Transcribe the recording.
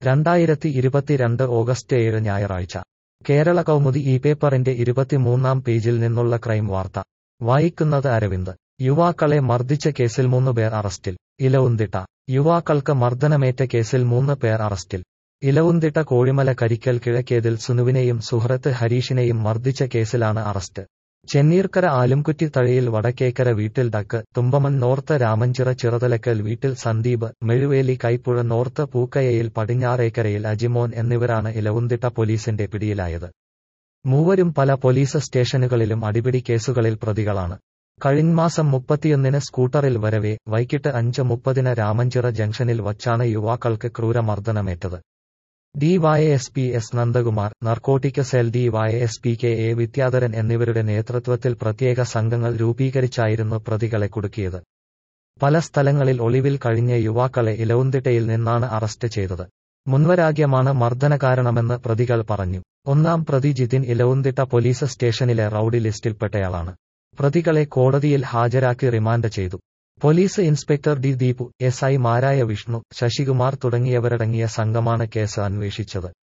രണ്ടായിരത്തി ഇരുപത്തിരണ്ട് ഓഗസ്റ്റ് ഏഴ് ഞായറാഴ്ച കേരള കൗമുദി ഈ പേപ്പറിന്റെ ഇരുപത്തിമൂന്നാം പേജിൽ നിന്നുള്ള ക്രൈം വാർത്ത വായിക്കുന്നത് അരവിന്ദ് യുവാക്കളെ മർദ്ദിച്ച കേസിൽ മൂന്ന് പേർ അറസ്റ്റിൽ ഇലവുന്തിട്ട യുവാക്കൾക്ക് മർദ്ദനമേറ്റ കേസിൽ മൂന്ന് പേർ അറസ്റ്റിൽ ഇലവുന്തിട്ട കോഴിമല കരിക്കൽ കിഴക്കേതിൽ സുനുവിനെയും സുഹൃത്ത് ഹരീഷിനെയും മർദ്ദിച്ച കേസിലാണ് അറസ്റ്റ് ചെന്നീർക്കര ആലുംകുറ്റി തഴയിൽ വടക്കേക്കര വീട്ടിൽ ഡക്ക് തുമ്പമൺ നോർത്ത് രാമഞ്ചിറ ചിറതലക്കൽ വീട്ടിൽ സന്ദീപ് മെഴുവേലി കൈപ്പുഴ നോർത്ത് പൂക്കയയിൽ പടിഞ്ഞാറേക്കരയിൽ അജിമോൻ എന്നിവരാണ് ഇലവുന്തിട്ട പോലീസിന്റെ പിടിയിലായത് മൂവരും പല പോലീസ് സ്റ്റേഷനുകളിലും അടിപിടി കേസുകളിൽ പ്രതികളാണ് കഴിഞ്ഞമാസം മുപ്പത്തിയൊന്നിന് സ്കൂട്ടറിൽ വരവെ വൈകിട്ട് അഞ്ച് മുപ്പതിന് രാമഞ്ചിറ ജംഗ്ഷനിൽ വച്ചാണ് യുവാക്കൾക്ക് ക്രൂരമർദ്ദനമേറ്റത് D Y S P S Nandakumar narcotic cell D Y S P K A Vidyadharan എന്നിവരുടെ നേതൃത്വത്തിൽ പ്രത്യേക സംഘങ്ങൾ രൂപീകരിച്ചായിരുന്നു പ്രതികളെ കുടുക്കിയത് പല സ്ഥലങ്ങളിൽ ഒളിവിൽ കഴിഞ്ഞ യുവാക്കളെ ഇലവുന്തിട്ടയിൽ നിന്നാണ് അറസ്റ്റ് ചെയ്തത് മുൻവരാഗ്യമാണ് മർദ്ദന കാരണമെന്ന് പ്രതികൾ പറഞ്ഞു ഒന്നാം പ്രതി ജിതിൻ ഇലവുന്തിട്ട പോലീസ് സ്റ്റേഷനിലെ റൌഡി ലിസ്റ്റിൽപ്പെട്ടയാളാണ് പ്രതികളെ കോടതിയിൽ ഹാജരാക്കി റിമാൻഡ് ചെയ്തു police inspector D Deepu S ഐമാരായ വിഷ്ണു ശശികുമാർ തുടങ്ങിയവരടങ്ങിയ സംഘമാണ് കേസ് അന്വേഷിച്ചത്